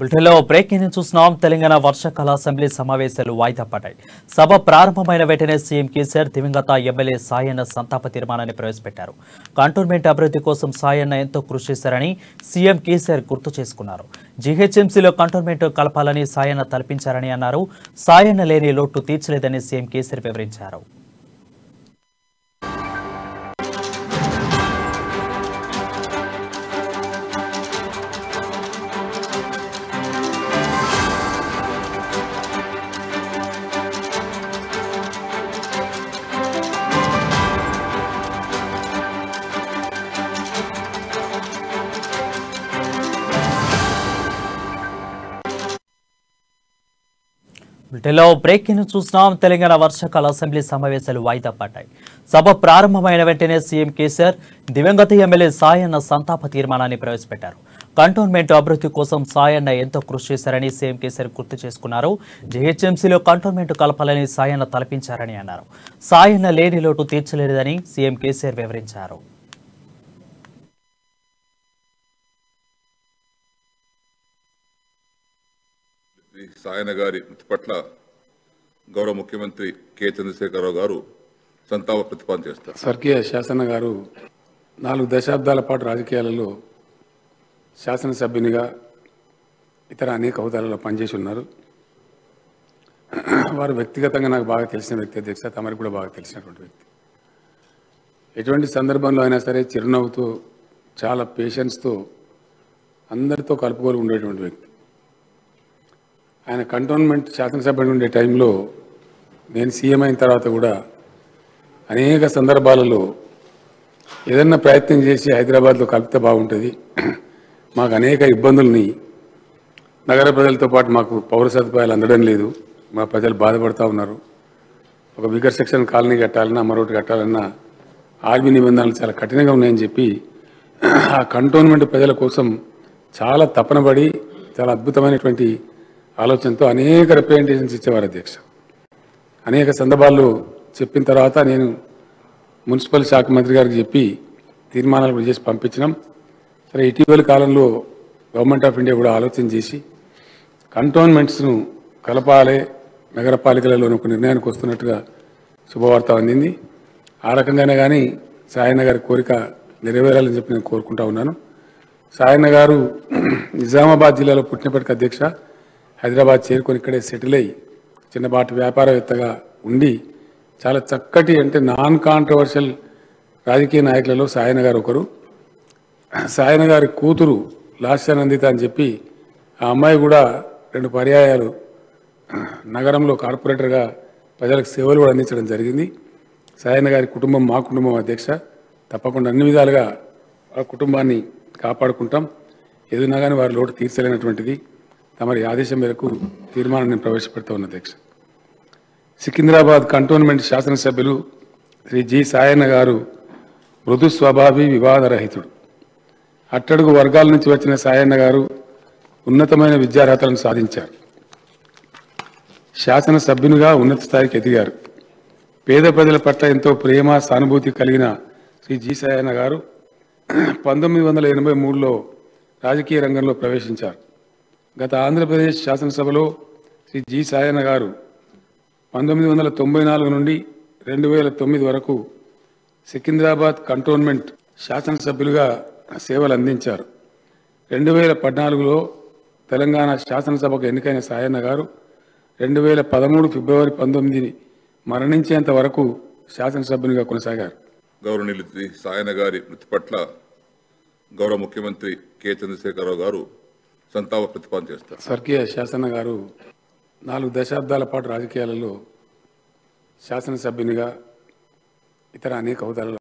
బులెటిన్లో breaking news చూస్తున్నాం తెలంగాణ వర్షాకాల అసెంబ్లీ సమావేశాలు వాయిదా పడ్డాయి సభ ప్రారంభమైన వెంటనే సీఎం కేసీఆర్ దివంగత ఎమ్మెల్యే సాయన్న సంతాప తీర్మానాన్ని ప్రవేశపెట్టారు కంటోన్మెంట్ అభివృద్ధి కోసం సాయన్న ఎంతో కృషి చేశారని సీఎం కేసీఆర్ గుర్తు చేసుకున్నారు జీహెచ్ఎంసీలో కంటోన్మెంట్ కలపాలని సాయన్న తలపించారని అన్నారు సాయన్న లేని లోటు తీర్చలేదని సీఎం కేసీఆర్ వివరించారు బులెటిన్లో బ్రేకింగ్ న్యూస్ చూస్తున్నాం తెలంగాణ వర్షాకాల అసెంబ్లీ సమావేశాలు వాయిదా పడ్డాయి సభ ప్రారంభమైన వెంటనే సీఎం కేసీఆర్ దివంగత ఎమ్మెల్యే సాయన్న సంతాప తీర్మానాన్ని ప్రవేశపెట్టారు కంటోన్మెంట్ అభివృద్ధి కోసం సాయన్న ఎంతో కృషి చేశారని సీఎం కేసీఆర్ గుర్తు చేసుకున్నారు జీహెచ్ఎంసీలో కంటోన్మెంట్ కలపాలని సాయన్న తలపించారని అన్నారు సాయన్న లేని లోటు తీర్చలేదని సీఎం కేసీఆర్ వివరించారు శ్రీ సాయన గారి మృతి పట్ల గౌరవ ముఖ్యమంత్రి కె చంద్రశేఖరరావు గారు సంతాప ప్రతిపాదన చేస్తారు స్వర్గీయ శాసన గారు నాలుగు దశాబ్దాల పాటు రాజకీయాలలో శాసనసభ్యునిగా ఇతర అనేక హోదాలలో పనిచేసి ఉన్నారు వారు వ్యక్తిగతంగా నాకు బాగా తెలిసిన వ్యక్తి అధ్యక్ష తమరికి కూడా బాగా తెలిసినటువంటి వ్యక్తి ఎటువంటి సందర్భంలో అయినా సరే చిరునవ్వుతో చాలా పేషెన్స్తో అందరితో కలుపుకొని ఉండేటువంటి వ్యక్తి ఆయన కంటోన్మెంట్ శాసనసభ్యుడు ఉండే టైంలో నేను సీఎం అయిన తర్వాత కూడా అనేక సందర్భాలలో ఏదన్నా ప్రయత్నం చేసి హైదరాబాద్లో కలిపితే బాగుంటుంది మాకు అనేక ఇబ్బందుల్ని నగర ప్రజలతో పాటు మాకు పౌర సదుపాయాలు అందడం లేదు మా ప్రజలు బాధపడుతూ ఉన్నారు ఒక విగర్ సెక్షన్ కాలనీ కట్టాలన్నా మరొకటి కట్టాలన్నా ఆర్మీ నిబంధనలు చాలా కఠినంగా ఉన్నాయని చెప్పి ఆ కంటోన్మెంట్ ప్రజల కోసం చాలా తపనబడి చాలా అద్భుతమైనటువంటి ఆలోచనతో అనేక రిప్రజెంటేషన్స్ ఇచ్చేవారు అధ్యక్ష అనేక సందర్భాల్లో చెప్పిన తర్వాత నేను మున్సిపల్ శాఖ మంత్రి గారికి చెప్పి తీర్మానాలు కూడా చేసి పంపించినాం సరే ఇటీవల కాలంలో గవర్నమెంట్ ఆఫ్ ఇండియా కూడా ఆలోచన చేసి కంటోన్మెంట్స్ను కలపాలి నగరపాలికలలో ఒక నిర్ణయానికి వస్తున్నట్టుగా శుభవార్త అందింది ఆ రకంగానే కానీ సాయన్న గారి కోరిక నెరవేరాలని చెప్పి నేను కోరుకుంటా ఉన్నాను సాయన్న గారు నిజామాబాద్ జిల్లాలో పుట్టినప్పటికీ అధ్యక్ష హైదరాబాద్ చేరుకొని ఇక్కడే సెటిల్ అయ్యి చిన్నపాటి వ్యాపారవేత్తగా ఉండి చాలా చక్కటి అంటే నాన్ కాంట్రవర్షియల్ రాజకీయ నాయకులలో సాయన గారు ఒకరు సాయన గారి కూతురు లాస్యానందిత అని చెప్పి ఆ అమ్మాయి కూడా రెండు పర్యాయాలు నగరంలో కార్పొరేటర్గా ప్రజలకు సేవలు కూడా అందించడం జరిగింది సాయన గారి కుటుంబం మా కుటుంబం అధ్యక్ష తప్పకుండా అన్ని విధాలుగా ఆ కుటుంబాన్ని కాపాడుకుంటాం ఏదైనా కానీ వారి లోటు తీర్చలేనటువంటిది తమరి ఆదేశం మేరకు తీర్మానాన్ని ప్రవేశపెడతా ఉన్న అధ్యక్ష సికింద్రాబాద్ కంటోన్మెంట్ శాసనసభ్యులు శ్రీ జి సాయన్న గారు మృదు స్వభావి వివాదరహితుడు అట్టడుగు వర్గాల నుంచి వచ్చిన సాయన్న గారు ఉన్నతమైన విద్యార్హతలను సాధించారు శాసనసభ్యునిగా ఉన్నత స్థాయికి ఎదిగారు పేద ప్రజల పట్ల ఎంతో ప్రేమ సానుభూతి కలిగిన శ్రీ జి సాయన్న గారు పంతొమ్మిది వందల ఎనభై మూడులో రాజకీయ రంగంలో ప్రవేశించారు గత ఆంధ్రప్రదేశ్ శాసనసభలో శ్రీ జి సాయన్న గారు పంతొమ్మిది వందల తొంభై నాలుగు నుండి రెండు వేల తొమ్మిది వరకు సికింద్రాబాద్ కంటోన్మెంట్ శాసనసభ్యులుగా సేవలు అందించారు రెండు వేల పద్నాలుగులో తెలంగాణ శాసనసభకు ఎన్నికైన సాయన్న గారు రెండు వేల పదమూడు ఫిబ్రవరి పంతొమ్మిదిని మరణించేంత వరకు శాసనసభ్యునిగా కొనసాగారు గౌరవనీయులు శ్రీ సాయన గారి మృతి పట్ల గౌరవ ముఖ్యమంత్రి కె చంద్రశేఖరరావు గారు సంతాప ప్రతిపాదన చేస్తారు స్వర్గీయ శాసన గారు నాలుగు దశాబ్దాల పాటు రాజకీయాలలో శాసనసభ్యునిగా ఇతర అనేక హోదాలలో